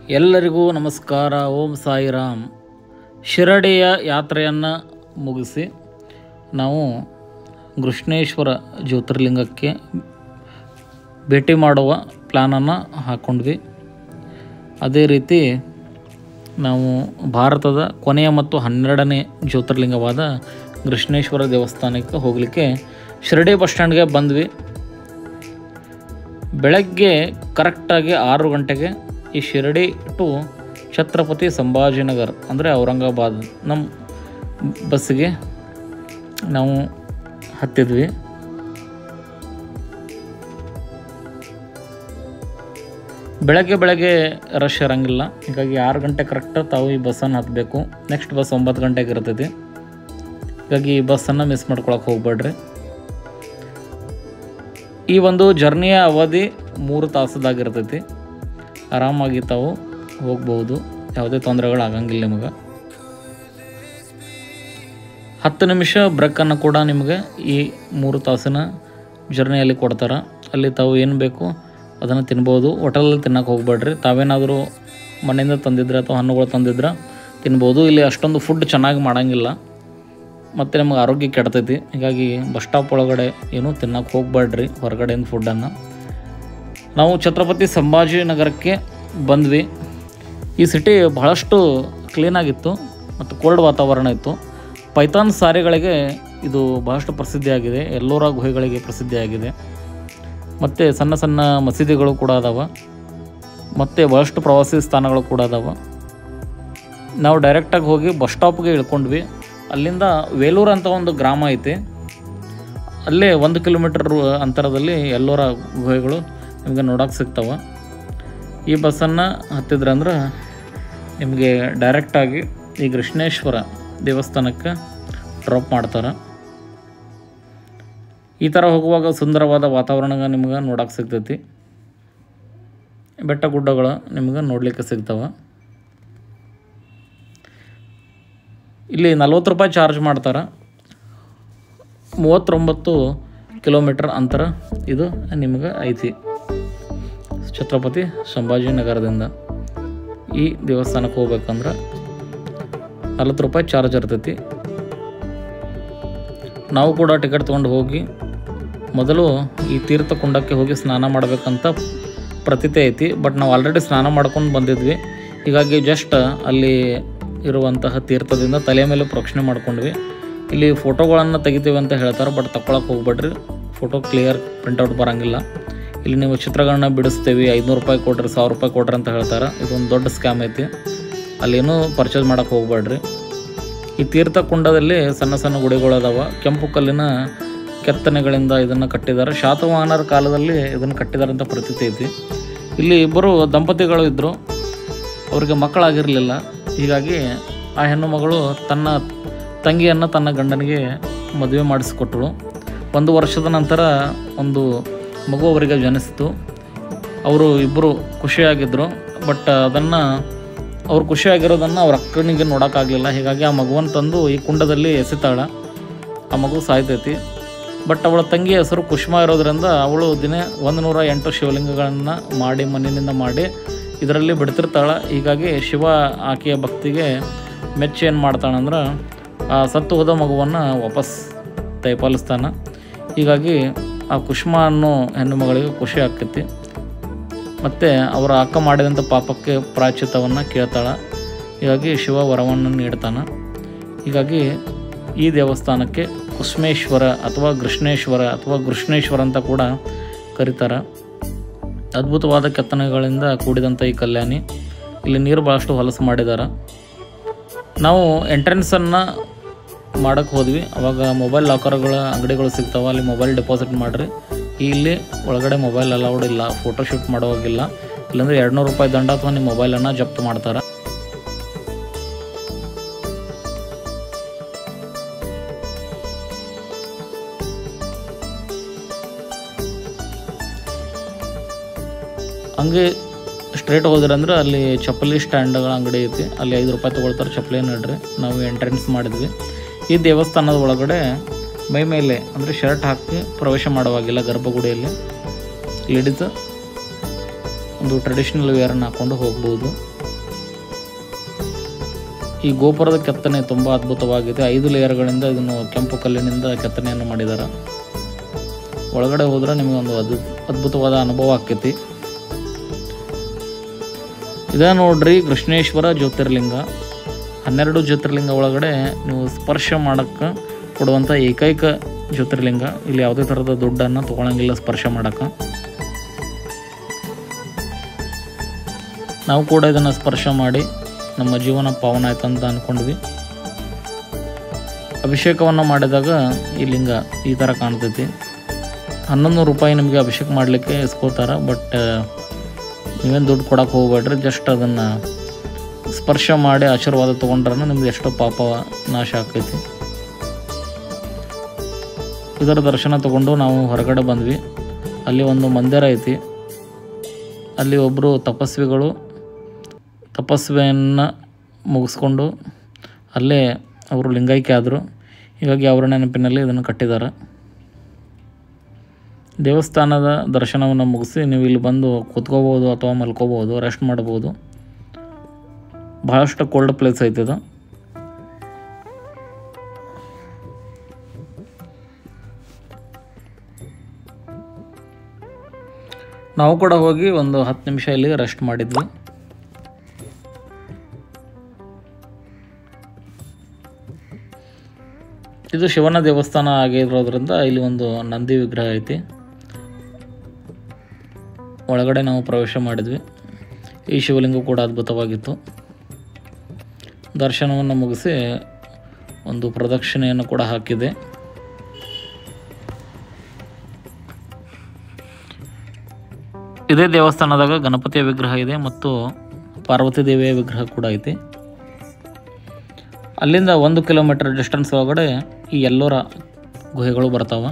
ಎಲ್ಲರಿಗೂ ನಮಸ್ಕಾರ ಓಂ ಸಾಯಿರಾಮ್ ಶಿರಡಿಯ ಯಾತ್ರೆಯನ್ನು ಮುಗಿಸಿ ನಾವು ಕೃಷ್ಣೇಶ್ವರ ಜ್ಯೋತಿರ್ಲಿಂಗಕ್ಕೆ ಭೇಟಿ ಮಾಡುವ ಪ್ಲ್ಯಾನನ್ನು ಹಾಕ್ಕೊಂಡ್ವಿ ಅದೇ ರೀತಿ ನಾವು ಭಾರತದ ಕೊನೆಯ ಮತ್ತು ಹನ್ನೆರಡನೇ ಜ್ಯೋತಿರ್ಲಿಂಗವಾದ ಕೃಷ್ಣೇಶ್ವರ ದೇವಸ್ಥಾನಕ್ಕೆ ಹೋಗಲಿಕ್ಕೆ ಶಿರಡಿ ಬಸ್ ಸ್ಟ್ಯಾಂಡ್ಗೆ ಬಂದ್ವಿ ಬೆಳಗ್ಗೆ ಕರೆಕ್ಟಾಗಿ ಆರು ಗಂಟೆಗೆ ಈ ಶಿರಡಿ ಟು ಛತ್ರಪತಿ ಸಂಭಾಜಿನಗರ್ ಅಂದರೆ ಔರಂಗಾಬಾದ್ ನಮ್ಮ ಬಸ್ಸಿಗೆ ನಾವು ಹತ್ತಿದ್ವಿ ಬೆಳಗ್ಗೆ ಬೆಳಗ್ಗೆ ರಶ್ ಇರಂಗಿಲ್ಲ ಹೀಗಾಗಿ ಆರು ಗಂಟೆ ಕರೆಕ್ಟ್ ತಾವು ಈ ಬಸ್ಸನ್ನು ಹತ್ತಬೇಕು ನೆಕ್ಸ್ಟ್ ಬಸ್ ಒಂಬತ್ತು ಗಂಟೆಗೆ ಇರ್ತೈತಿ ಹೀಗಾಗಿ ಈ ಬಸ್ಸನ್ನು ಮಿಸ್ ಮಾಡ್ಕೊಳಕ್ಕೆ ಹೋಗ್ಬೇಡ್ರಿ ಈ ಒಂದು ಜರ್ನಿಯ ಅವಧಿ ಮೂರು ತಾಸದಾಗಿರ್ತೈತಿ ಆರಾಮಾಗಿ ತಾವು ಹೋಗ್ಬೋದು ಯಾವುದೇ ತೊಂದರೆಗಳಾಗಂಗಿಲ್ಲ ನಿಮಗೆ ಹತ್ತು ನಿಮಿಷ ಬ್ರೇಕನ್ನು ಕೂಡ ನಿಮಗೆ ಈ ಮೂರು ತಾಸಿನ ಜರ್ನಿಯಲ್ಲಿ ಕೊಡ್ತಾರೆ ಅಲ್ಲಿ ತಾವು ಏನು ಬೇಕು ಅದನ್ನು ತಿನ್ಬೋದು ಹೋಟೆಲಲ್ಲಿ ತಿನ್ನಕ್ಕೆ ಹೋಗ್ಬೇಡ್ರಿ ತಾವೇನಾದರೂ ಮನೆಯಿಂದ ತಂದಿದ್ರೆ ಅಥವಾ ಹಣ್ಣುಗಳು ತಂದಿದ್ರೆ ತಿನ್ಬೋದು ಇಲ್ಲಿ ಅಷ್ಟೊಂದು ಫುಡ್ ಚೆನ್ನಾಗಿ ಮಾಡೋಂಗಿಲ್ಲ ಮತ್ತು ನಮಗೆ ಆರೋಗ್ಯ ಕೆಡ್ತೈತಿ ಹೀಗಾಗಿ ಬಸ್ ಸ್ಟಾಪ್ ಒಳಗಡೆ ಏನೂ ತಿನ್ನಕ್ಕೆ ಹೋಗ್ಬೇಡ್ರಿ ಹೊರಗಡೆಯಿಂದ ಫುಡ್ಡನ್ನು ನಾವು ಛತ್ರಪತಿ ಸಂಭಾಜಿ ನಗರಕ್ಕೆ ಬಂದ್ವಿ ಈ ಸಿಟಿ ಬಹಳಷ್ಟು ಕ್ಲೀನಾಗಿತ್ತು ಮತ್ತು ಕೋಲ್ಡ್ ವಾತಾವರಣ ಇತ್ತು ಪೈಥಾನ್ ಸಾರಿಗಳಿಗೆ ಇದು ಬಹಳಷ್ಟು ಪ್ರಸಿದ್ಧಿಯಾಗಿದೆ ಎಲ್ಲೋರ ಗುಹೆಗಳಿಗೆ ಪ್ರಸಿದ್ಧಿಯಾಗಿದೆ ಮತ್ತು ಸಣ್ಣ ಸಣ್ಣ ಮಸೀದಿಗಳು ಕೂಡ ಅದಾವೆ ಮತ್ತು ಬಹಳಷ್ಟು ಪ್ರವಾಸಿ ಸ್ಥಾನಗಳು ಕೂಡ ಅದಾವೆ ನಾವು ಡೈರೆಕ್ಟಾಗಿ ಹೋಗಿ ಬಸ್ ಸ್ಟಾಪ್ಗೆ ಇಳ್ಕೊಂಡ್ವಿ ಅಲ್ಲಿಂದ ವೇಲೂರು ಅಂತ ಒಂದು ಗ್ರಾಮ ಐತಿ ಅಲ್ಲೇ ಒಂದು ಕಿಲೋಮೀಟರ್ ಅಂತರದಲ್ಲಿ ಎಲ್ಲೋರ ಗುಹೆಗಳು ನಿಮಗೆ ನೋಡೋಕೆ ಸಿಗ್ತವೆ ಈ ಬಸ್ಸನ್ನು ಹತ್ತಿದ್ರಂದ್ರೆ ನಿಮಗೆ ಡೈರೆಕ್ಟಾಗಿ ಈ ಕೃಷ್ಣೇಶ್ವರ ದೇವಸ್ಥಾನಕ್ಕೆ ಡ್ರಾಪ್ ಮಾಡ್ತಾರೆ ಈ ಥರ ಹೋಗುವಾಗ ಸುಂದರವಾದ ವಾತಾವರಣ ನಿಮ್ಗೆ ನೋಡೋಕೆ ಸಿಗ್ತೈತಿ ಬೆಟ್ಟ ಗುಡ್ಡಗಳು ನಿಮ್ಗೆ ನೋಡಲಿಕ್ಕೆ ಸಿಗ್ತವೆ ಇಲ್ಲಿ ನಲ್ವತ್ತು ರೂಪಾಯಿ ಚಾರ್ಜ್ ಮಾಡ್ತಾರೆ ಮೂವತ್ತೊಂಬತ್ತು ಕಿಲೋಮೀಟರ್ ಅಂತರ ಇದು ನಿಮಗೆ ಐತಿ ಛತ್ರಪತಿ ಸಂಭಾಜಿನಗರದಿಂದ ಈ ದೇವಸ್ಥಾನಕ್ಕೆ ಹೋಗ್ಬೇಕಂದ್ರೆ ನಲ್ವತ್ತು ರೂಪಾಯಿ ಚಾರ್ಜ್ ಇರ್ತೈತಿ ನಾವು ಕೂಡ ಟಿಕೆಟ್ ತೊಗೊಂಡು ಹೋಗಿ ಮೊದಲು ಈ ತೀರ್ಥಕುಂಡಕ್ಕೆ ಹೋಗಿ ಸ್ನಾನ ಮಾಡಬೇಕಂತ ಪ್ರತೀತಿ ಐತಿ ಬಟ್ ನಾವು ಆಲ್ರೆಡಿ ಸ್ನಾನ ಮಾಡ್ಕೊಂಡು ಬಂದಿದ್ವಿ ಹೀಗಾಗಿ ಜಸ್ಟ್ ಅಲ್ಲಿ ಇರುವಂತಹ ತೀರ್ಥದಿಂದ ತಲೆ ಮೇಲೆ ಪ್ರೋಕ್ಷಣೆ ಮಾಡ್ಕೊಂಡ್ವಿ ಇಲ್ಲಿ ಫೋಟೋಗಳನ್ನು ತೆಗಿತೀವಿ ಅಂತ ಹೇಳ್ತಾರೆ ಬಟ್ ತಗೊಳಕ್ಕೆ ಹೋಗ್ಬೇಡ್ರಿ ಫೋಟೋ ಕ್ಲಿಯರ್ ಪ್ರಿಂಟೌಟ್ ಬರೋಂಗಿಲ್ಲ ಇಲ್ಲಿ ನೀವು ಚಿತ್ರಗಳನ್ನ ಬಿಡಿಸ್ತೀವಿ ಐದುನೂರು ರೂಪಾಯಿ ಕೊಡ್ರಿ ಸಾವಿರ ರೂಪಾಯಿ ಕೊಡ್ರಿ ಅಂತ ಹೇಳ್ತಾರೆ ಇದೊಂದು ದೊಡ್ಡ ಸ್ಕ್ಯಾಮ್ ಐತಿ ಅಲ್ಲೇನೂ ಪರ್ಚೇಸ್ ಮಾಡೋಕ್ಕೆ ಹೋಗ್ಬೇಡ್ರಿ ಈ ತೀರ್ಥಕುಂಡದಲ್ಲಿ ಸಣ್ಣ ಸಣ್ಣ ಗುಡಿಗಳು ಅದಾವ ಕೆಂಪು ಕಲ್ಲಿನ ಕೆತ್ತನೆಗಳಿಂದ ಇದನ್ನು ಕಟ್ಟಿದ್ದಾರೆ ಶಾತವಾಹನರ ಕಾಲದಲ್ಲಿ ಇದನ್ನು ಕಟ್ಟಿದ್ದಾರೆ ಅಂತ ಪ್ರತೀತಿ ಐತಿ ಇಲ್ಲಿ ಇಬ್ಬರು ದಂಪತಿಗಳು ಇದ್ದರು ಅವರಿಗೆ ಮಕ್ಕಳಾಗಿರಲಿಲ್ಲ ಹೀಗಾಗಿ ಆ ಹೆಣ್ಣು ಮಗಳು ತನ್ನ ತಂಗಿಯನ್ನು ತನ್ನ ಗಂಡನಿಗೆ ಮದುವೆ ಮಾಡಿಸಿಕೊಟ್ಟಳು ಒಂದು ವರ್ಷದ ನಂತರ ಒಂದು ಮಗು ಅವರಿಗೆ ಜನಿಸಿತು ಅವರು ಇಬ್ಬರು ಖುಷಿಯಾಗಿದ್ದರು ಬಟ್ ಅದನ್ನು ಅವ್ರು ಖುಷಿಯಾಗಿರೋದನ್ನು ಅವ್ರ ಅಕ್ಕನಿಗೆ ನೋಡೋಕ್ಕಾಗಲಿಲ್ಲ ಹೀಗಾಗಿ ಆ ಮಗುವನ್ನು ತಂದು ಈ ಕುಂಡದಲ್ಲಿ ಎಸಿತಾಳೆ ಆ ಮಗು ಸಾಯ್ತೈತಿ ಬಟ್ ಅವಳ ತಂಗಿ ಹೆಸರು ಕುಷ್ಮಾ ಇರೋದ್ರಿಂದ ಅವಳು ದಿನ ಒಂದು ನೂರ ಎಂಟು ಶಿವಲಿಂಗಗಳನ್ನು ಮಾಡಿ ಮಣ್ಣಿನಿಂದ ಮಾಡಿ ಇದರಲ್ಲಿ ಬಿಡ್ತಿರ್ತಾಳೆ ಹೀಗಾಗಿ ಶಿವ ಆಕೆಯ ಭಕ್ತಿಗೆ ಮೆಚ್ಚಿ ಏನು ಮಾಡ್ತಾಳಂದ್ರೆ ಆ ಸತ್ತು ಹೋದ ಮಗುವನ್ನು ವಾಪಸ್ ದಯಪಾಲಿಸ್ತಾನೆ ಹೀಗಾಗಿ ಆ ಕುಷ್ಮಾ ಅನ್ನೋ ಹೆಣ್ಣು ಮಗಳಿಗೆ ಖುಷಿ ಆಕೈತಿ ಮತ್ತು ಅವರ ಅಕ್ಕ ಮಾಡಿದಂಥ ಪಾಪಕ್ಕೆ ಪ್ರಾಚಿತವನ್ನು ಕೇಳ್ತಾಳೆ ಹೀಗಾಗಿ ಶಿವ ವರವನ್ನು ನೀಡ್ತಾನೆ ಹೀಗಾಗಿ ಈ ದೇವಸ್ಥಾನಕ್ಕೆ ಕುಸ್ಮೇಶ್ವರ ಅಥವಾ ಕೃಷ್ಣೇಶ್ವರ ಅಥವಾ ಕೃಷ್ಣೇಶ್ವರ ಅಂತ ಕೂಡ ಕರೀತಾರೆ ಅದ್ಭುತವಾದ ಕೆತ್ತನೆಗಳಿಂದ ಕೂಡಿದಂಥ ಈ ಕಲ್ಯಾಣಿ ಇಲ್ಲಿ ನೀರು ಭಾಳಷ್ಟು ಹೊಲಸು ಮಾಡಿದ್ದಾರೆ ನಾವು ಎಂಟ್ರೆನ್ಸನ್ನು ಮಾಡೋಕ್ಕೆ ಹೋದ್ವಿ ಅವಾಗ ಮೊಬೈಲ್ ಲಾಕರ್ಗಳ ಅಂಗಡಿಗಳು ಸಿಗ್ತಾವೆ ಅಲ್ಲಿ ಮೊಬೈಲ್ ಡೆಪಾಸಿಟ್ ಮಾಡಿರಿ ಇಲ್ಲಿ ಒಳಗಡೆ ಮೊಬೈಲ್ ಅಲೌಡ್ ಇಲ್ಲ ಫೋಟೋ ಶೂಟ್ ಮಾಡೋವಾಗಿಲ್ಲ ಇಲ್ಲಾಂದರೆ ಎರಡು ನೂರು ರೂಪಾಯಿ ದಂಡ ಅಥವಾ ನಿಮ್ಮ ಮೊಬೈಲನ್ನು ಜಪ್ತು ಮಾಡ್ತಾರೆ ಹಂಗೆ ಸ್ಟ್ರೇಟ್ ಹೋದ್ರಂದ್ರೆ ಅಲ್ಲಿ ಚಪ್ಪಲಿ ಸ್ಟ್ಯಾಂಡ್ಗಳ ಅಂಗಡಿ ಐತಿ ಅಲ್ಲಿ ಐದು ರೂಪಾಯಿ ತೊಗೊಳ್ತಾರೆ ಚಪ್ಪಲಿ ನೋಡ್ರಿ ನಾವು ಎಂಟ್ರೆನ್ಸ್ ಮಾಡಿದ್ವಿ ಈ ದೇವಸ್ಥಾನದ ಒಳಗಡೆ ಮೈ ಮೇಲೆ ಅಂದರೆ ಶರ್ಟ್ ಹಾಕಿ ಪ್ರವೇಶ ಮಾಡುವಾಗಿಲ್ಲ ಗರ್ಭಗುಡಿಯಲ್ಲಿ ಲೇಡೀಸ್ ಒಂದು ಟ್ರೆಡಿಷ್ನಲ್ ವೇರನ್ನು ಹಾಕ್ಕೊಂಡು ಹೋಗ್ಬೋದು ಈ ಗೋಪುರದ ಕೆತ್ತನೆ ತುಂಬ ಅದ್ಭುತವಾಗಿದೆ ಐದು ಲೇಯರ್ಗಳಿಂದ ಇದನ್ನು ಕೆಂಪು ಕಲ್ಲಿನಿಂದ ಕೆತ್ತನೆಯನ್ನು ಮಾಡಿದ್ದಾರೆ ಒಳಗಡೆ ಹೋದ್ರೆ ನಿಮಗೆ ಒಂದು ಅದ್ಭುತ ಅದ್ಭುತವಾದ ಅನುಭವ ಆಕ್ಕೈತಿ ಇದ ನೋಡ್ರಿ ಕೃಷ್ಣೇಶ್ವರ ಜ್ಯೋತಿರ್ಲಿಂಗ ಹನ್ನೆರಡು ಜ್ಯೋತಿರ್ಲಿಂಗ ಒಳಗಡೆ ನೀವು ಸ್ಪರ್ಶ ಮಾಡೋಕ್ಕೆ ಕೊಡುವಂಥ ಏಕೈಕ ಜ್ಯೋತಿರ್ಲಿಂಗ ಇಲ್ಲಿ ಯಾವುದೇ ಥರದ ದುಡ್ಡನ್ನು ತೊಗೊಳಂಗಿಲ್ಲ ಸ್ಪರ್ಶ ಮಾಡೋಕ್ಕೆ ನಾವು ಕೂಡ ಇದನ್ನು ಸ್ಪರ್ಶ ಮಾಡಿ ನಮ್ಮ ಜೀವನ ಪಾವನ ಆಯ್ತು ಅಂತ ಅಂದ್ಕೊಂಡ್ವಿ ಅಭಿಷೇಕವನ್ನು ಮಾಡಿದಾಗ ಈ ಲಿಂಗ ಈ ಥರ ಕಾಣ್ತೈತಿ ಹನ್ನೊಂದು ರೂಪಾಯಿ ನಿಮಗೆ ಅಭಿಷೇಕ ಮಾಡಲಿಕ್ಕೆ ಇಸ್ಕೋತಾರೆ ಬಟ್ ನೀವೇನು ದುಡ್ಡು ಕೊಡಕ್ಕೆ ಹೋಗ್ಬೇಡ್ರಿ ಜಸ್ಟ್ ಅದನ್ನು ಸ್ಪರ್ಶ ಮಾಡಿ ಆಶೀರ್ವಾದ ತೊಗೊಂಡ್ರೆ ನಿಮ್ದು ಎಷ್ಟೋ ಪಾಪ ನಾಶ ಆಕೈತಿ ಇದರ ದರ್ಶನ ತಗೊಂಡು ನಾವು ಹೊರಗಡೆ ಬಂದ್ವಿ ಅಲ್ಲಿ ಒಂದು ಮಂದಿರ ಐತಿ ಅಲ್ಲಿ ಒಬ್ಬರು ತಪಸ್ವಿಗಳು ತಪಸ್ವಿಯನ್ನು ಮುಗಿಸ್ಕೊಂಡು ಅಲ್ಲೇ ಅವರು ಲಿಂಗೈಕ್ಯ ಆದರು ಹೀಗಾಗಿ ಅವರ ನೆನಪಿನಲ್ಲಿ ಇದನ್ನು ಕಟ್ಟಿದ್ದಾರೆ ದೇವಸ್ಥಾನದ ದರ್ಶನವನ್ನು ಮುಗಿಸಿ ನೀವು ಇಲ್ಲಿ ಬಂದು ಕೂತ್ಕೋಬೋದು ಅಥವಾ ಮಲ್ಕೋಬೋದು ರೆಸ್ಟ್ ಮಾಡ್ಬೋದು ಭಾಳಷ್ಟು ಕೋಲ್ಡ್ ಪ್ಲೇಸ್ ಐತಿ ಇದು ನಾವು ಕೂಡ ಹೋಗಿ ಒಂದು ಹತ್ತು ನಿಮಿಷ ಇಲ್ಲಿ ರೆಸ್ಟ್ ಮಾಡಿದ್ವಿ ಇದು ಶಿವನ ದೇವಸ್ಥಾನ ಆಗಿರೋದ್ರಿಂದ ಇಲ್ಲಿ ಒಂದು ನಂದಿ ವಿಗ್ರಹ ಐತಿ ಒಳಗಡೆ ನಾವು ಪ್ರವೇಶ ಮಾಡಿದ್ವಿ ಈ ಶಿವಲಿಂಗ ಕೂಡ ಅದ್ಭುತವಾಗಿತ್ತು ದರ್ಶನವನ್ನು ಮುಗಿಸಿ ಒಂದು ಪ್ರದಕ್ಷಿಣೆಯನ್ನು ಕೂಡ ಹಾಕಿದೆ ಇದೇ ದೇವಸ್ಥಾನದಾಗ ಗಣಪತಿಯ ವಿಗ್ರಹ ಇದೆ ಮತ್ತು ಪಾರ್ವತಿ ದೇವಿಯ ವಿಗ್ರಹ ಕೂಡ ಐತಿ ಅಲ್ಲಿಂದ ಒಂದು ಕಿಲೋಮೀಟರ್ ಡಿಸ್ಟೆನ್ಸ್ ಒಳಗಡೆ ಈ ಎಲ್ಲೋರ ಗುಹೆಗಳು ಬರ್ತಾವೆ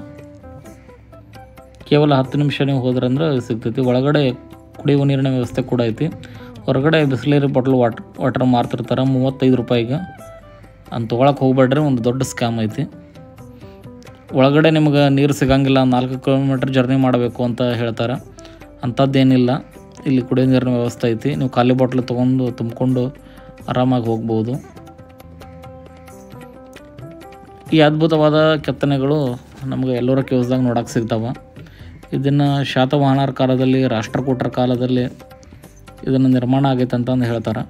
ಕೇವಲ ಹತ್ತು ನಿಮಿಷ ನೀವು ಹೋದ್ರಂದ್ರೆ ಸಿಗ್ತೈತಿ ಒಳಗಡೆ ಕುಡಿಯುವ ನೀರಿನ ವ್ಯವಸ್ಥೆ ಕೂಡ ಐತಿ ಹೊರಗಡೆ ಬಿಸ್ಲೇರಿ ಬಾಟ್ಲ್ ವಾಟರ್ ವಾಟರ್ ಮಾರ್ತಿರ್ತಾರೆ ಮೂವತ್ತೈದು ರೂಪಾಯಿಗೆ ಅಂತ ತೊಗೊಳಕ್ಕೆ ಹೋಗ್ಬೇಡ್ರಿ ಒಂದು ದೊಡ್ಡ ಸ್ಕ್ಯಾಮ್ ಐತಿ ಒಳಗಡೆ ನಿಮ್ಗೆ ನೀರು ಸಿಗಂಗಿಲ್ಲ ನಾಲ್ಕು ಕಿಲೋಮೀಟ್ರ್ ಜರ್ನಿ ಮಾಡಬೇಕು ಅಂತ ಹೇಳ್ತಾರೆ ಅಂಥದ್ದೇನಿಲ್ಲ ಇಲ್ಲಿ ಕುಡಿಯೋ ನೀರಿನ ವ್ಯವಸ್ಥೆ ಐತಿ ನೀವು ಖಾಲಿ ಬಾಟ್ಲ್ ತೊಗೊಂಡು ತುಂಬಿಕೊಂಡು ಆರಾಮಾಗಿ ಹೋಗ್ಬೋದು ಈ ಅದ್ಭುತವಾದ ಕೆತ್ತನೆಗಳು ನಮಗೆ ಎಲ್ಲರ ಕೇವ್ಸ್ದಾಗ ನೋಡೋಕೆ ಸಿಗ್ತಾವೆ ಇದನ್ನು ಶಾತವಾಹನರ ಕಾಲದಲ್ಲಿ ರಾಷ್ಟ್ರಕೂಟರ ಕಾಲದಲ್ಲಿ ಇದನ್ನು ನಿರ್ಮಾಣ ಆಗೈತೆ ಅಂತಂದು ಹೇಳ್ತಾರೆ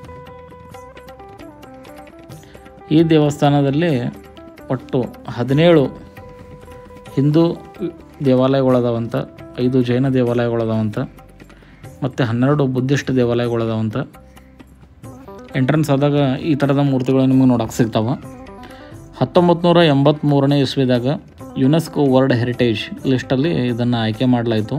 ಈ ದೇವಸ್ಥಾನದಲ್ಲಿ ಒಟ್ಟು ಹದಿನೇಳು ಹಿಂದೂ ದೇವಾಲಯಗಳದಾವಂತ ಐದು ಜೈನ ದೇವಾಲಯಗಳದಾವಂತ ಮತ್ತು ಹನ್ನೆರಡು ಬುದ್ಧಿಸ್ಟ್ ದೇವಾಲಯಗಳದಾವಂತ ಎಂಟ್ರೆನ್ಸ್ ಆದಾಗ ಈ ಥರದ ಮೂರ್ತಿಗಳು ನಿಮಗೆ ನೋಡೋಕೆ ಸಿಗ್ತಾವೆ ಹತ್ತೊಂಬತ್ತು ನೂರ ಎಂಬತ್ತ್ಮೂರನೇ ಇಸ್ವಿದಾಗ ಯುನೆಸ್ಕೋ ವರ್ಲ್ಡ್ ಹೆರಿಟೇಜ್ ಲಿಸ್ಟಲ್ಲಿ ಇದನ್ನು ಆಯ್ಕೆ ಮಾಡಲಾಯಿತು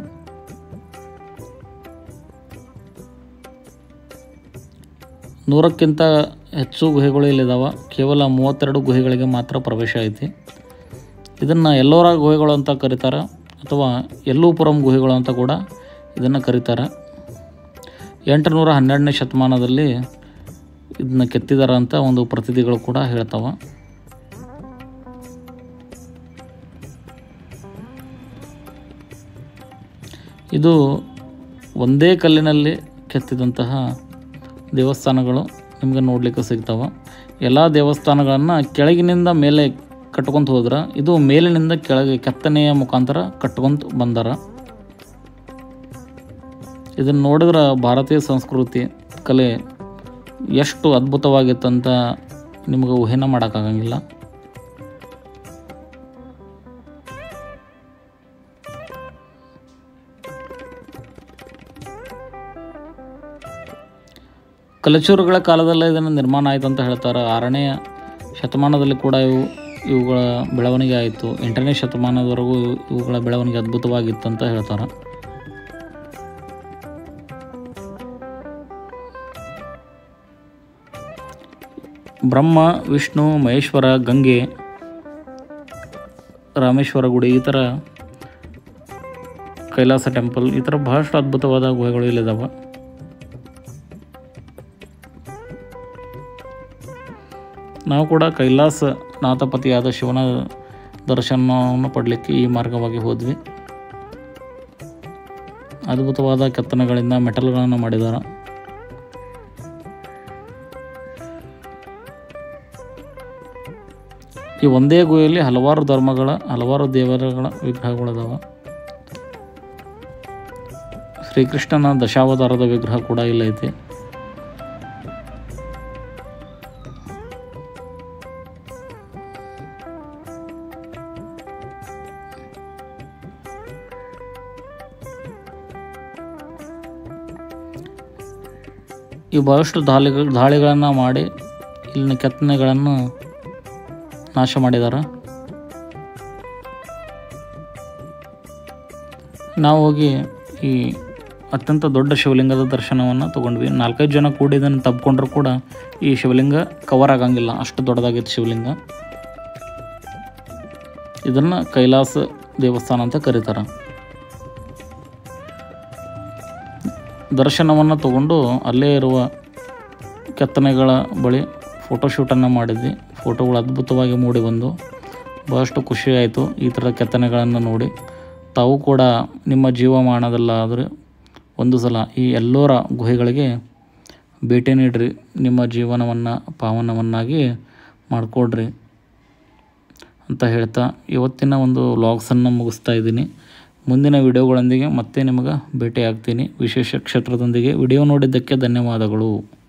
ನೂರಕ್ಕಿಂತ ಹೆಚ್ಚು ಗುಹೆಗಳು ಇಲ್ಲಿದ್ದಾವೆ ಕೇವಲ ಮೂವತ್ತೆರಡು ಗುಹೆಗಳಿಗೆ ಮಾತ್ರ ಪ್ರವೇಶ ಐತಿ ಇದನ್ನು ಎಲ್ಲೋರ ಗುಹೆಗಳು ಅಂತ ಕರೀತಾರೆ ಅಥವಾ ಎಲ್ಲೂಪುರಂ ಗುಹೆಗಳು ಅಂತ ಕೂಡ ಇದನ್ನು ಕರೀತಾರೆ ಎಂಟುನೂರ ಹನ್ನೆರಡನೇ ಶತಮಾನದಲ್ಲಿ ಇದನ್ನ ಕೆತ್ತಿದಾರ ಅಂತ ಒಂದು ಪ್ರತಿನಿಧಿಗಳು ಕೂಡ ಹೇಳ್ತಾವೆ ಇದು ಒಂದೇ ಕಲ್ಲಿನಲ್ಲಿ ಕೆತ್ತಿದಂತಹ ದೇವಸ್ಥಾನಗಳು ನಿಮಗೆ ನೋಡಲಿಕ್ಕೆ ಸಿಗ್ತಾವೆ ಎಲ್ಲ ದೇವಸ್ಥಾನಗಳನ್ನು ಕೆಳಗಿನಿಂದ ಮೇಲೆ ಕಟ್ಕೊಂತ ಹೋದ್ರೆ ಇದು ಮೇಲಿನಿಂದ ಕೆಳಗೆ ಕೆತ್ತನೆಯ ಮುಖಾಂತರ ಕಟ್ಕೊಂತ ಬಂದಾರ ಇದನ್ನು ನೋಡಿದ್ರೆ ಭಾರತೀಯ ಸಂಸ್ಕೃತಿ ಕಲೆ ಎಷ್ಟು ಅದ್ಭುತವಾಗಿತ್ತಂತ ನಿಮಗೆ ಊಹೆನ ಮಾಡೋಕ್ಕಾಗಂಗಿಲ್ಲ ಕಲಚೂರುಗಳ ಕಾಲದಲ್ಲೇ ಇದನ್ನು ನಿರ್ಮಾಣ ಆಯಿತು ಅಂತ ಹೇಳ್ತಾರೆ ಆರನೇ ಶತಮಾನದಲ್ಲಿ ಕೂಡ ಇವು ಇವುಗಳ ಬೆಳವಣಿಗೆ ಆಯಿತು ಎಂಟನೇ ಶತಮಾನದವರೆಗೂ ಇವು- ಇವುಗಳ ಬೆಳವಣಿಗೆ ಅದ್ಭುತವಾಗಿತ್ತು ಅಂತ ಹೇಳ್ತಾರೆ ಬ್ರಹ್ಮ ವಿಷ್ಣು ಮಹೇಶ್ವರ ಗಂಗೆ ರಾಮೇಶ್ವರ ಗುಡಿ ಈ ಥರ ಕೈಲಾಸ ಟೆಂಪಲ್ ಈ ಥರ ಬಹಳಷ್ಟು ಅದ್ಭುತವಾದ ಗುಹೆಗಳು ಇಲ್ಲಿದ್ದಾವೆ ನಾವು ಕೂಡ ಕೈಲಾಸ ನಾಥಪತಿಯಾದ ಶಿವನ ದರ್ಶನವನ್ನು ಪಡಲಿಕ್ಕೆ ಈ ಮಾರ್ಗವಾಗಿ ಹೋದ್ವಿ ಅದ್ಭುತವಾದ ಕೆತ್ತನೆಗಳಿಂದ ಮೆಟಲ್ಗಳನ್ನು ಮಾಡಿದ್ದಾರೆ ಈ ಒಂದೇ ಗುಹೆಯಲ್ಲಿ ಹಲವಾರು ಧರ್ಮಗಳ ಹಲವಾರು ದೇವರುಗಳ ವಿಗ್ರಹಗಳದಾವ ಶ್ರೀಕೃಷ್ಣನ ದಶಾವತಾರದ ವಿಗ್ರಹ ಕೂಡ ಇಲ್ಲೈತಿ ಈ ಬಹಳಷ್ಟು ದಾಳಿಗಳು ದಾಳಿಗಳನ್ನು ಮಾಡಿ ಇಲ್ಲಿನ ಕೆತ್ತನೆಗಳನ್ನು ನಾಶ ಮಾಡಿದ್ದಾರೆ ನಾವು ಹೋಗಿ ಈ ಅತ್ಯಂತ ದೊಡ್ಡ ಶಿವಲಿಂಗದ ದರ್ಶನವನ್ನು ತೊಗೊಂಡ್ವಿ ನಾಲ್ಕೈದು ಜನ ಕೂಡಿ ಇದನ್ನು ತಬ್ಕೊಂಡ್ರು ಕೂಡ ಈ ಶಿವಲಿಂಗ ಕವರ್ ಆಗಂಗಿಲ್ಲ ಅಷ್ಟು ದೊಡ್ಡದಾಗಿತ್ತು ಶಿವಲಿಂಗ ಇದನ್ನು ಕೈಲಾಸ ದೇವಸ್ಥಾನ ಅಂತ ಕರೀತಾರೆ ದರ್ಶನವನ್ನು ತಗೊಂಡು ಅಲ್ಲೇ ಇರುವ ಕೆತ್ತನೆಗಳ ಬಳಿ ಫೋಟೋಶೂಟನ್ನು ಮಾಡಿದ್ವಿ ಫೋಟೋಗಳು ಅದ್ಭುತವಾಗಿ ಮೂಡಿ ಬಂದು ಭಾಳಷ್ಟು ಖುಷಿ ಆಯಿತು ಈ ಥರ ಕೆತ್ತನೆಗಳನ್ನು ನೋಡಿ ತಾವು ಕೂಡ ನಿಮ್ಮ ಜೀವಮಾನದಲ್ಲಾದರೆ ಒಂದು ಸಲ ಈ ಎಲ್ಲೋರ ಗುಹೆಗಳಿಗೆ ಭೇಟಿ ನೀಡ್ರಿ ನಿಮ್ಮ ಜೀವನವನ್ನು ಪಾವನವನ್ನಾಗಿ ಮಾಡಿಕೊಡ್ರಿ ಅಂತ ಹೇಳ್ತಾ ಇವತ್ತಿನ ಒಂದು ವ್ಲಾಗ್ಸನ್ನು ಮುಗಿಸ್ತಾ ಇದ್ದೀನಿ ಮುಂದಿನ ವಿಡಿಯೋಗಳೊಂದಿಗೆ ಮತ್ತೆ ನಿಮಗೆ ಭೇಟಿ ಆಗ್ತೀನಿ ವಿಶೇಷ ಕ್ಷೇತ್ರದೊಂದಿಗೆ ವಿಡಿಯೋ ನೋಡಿದ್ದಕ್ಕೆ ಧನ್ಯವಾದಗಳು